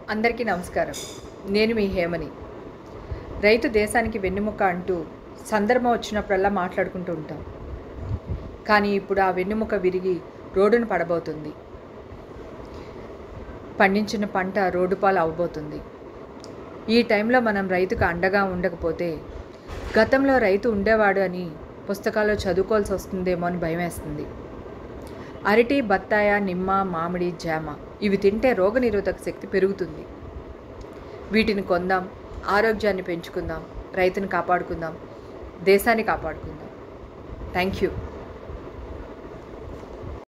అందరికీ నమస్కారం నేను మీ హేమని రైతు దేశానికి వెన్నెముక అంటూ సందర్భం వచ్చినప్పుడల్లా మాట్లాడుకుంటూ ఉంటాం కానీ ఇప్పుడు ఆ వెన్నెముక విరిగి రోడ్డును పడబోతుంది పండించిన పంట రోడ్డు పాలు అవ్వబోతుంది ఈ టైంలో మనం రైతుకు అండగా ఉండకపోతే గతంలో రైతు ఉండేవాడు అని పుస్తకాల్లో చదువుకోవాల్సి వస్తుందేమో అని భయం వేస్తుంది అరటి బత్తాయ నిమ్మ మామిడి జామ ఇవి తింటే రోగనిరోధక శక్తి పెరుగుతుంది వీటిని కొందాం ఆరోగ్యాన్ని పెంచుకుందాం రైతుని కాపాడుకుందాం దేశాన్ని కాపాడుకుందాం థ్యాంక్ యూ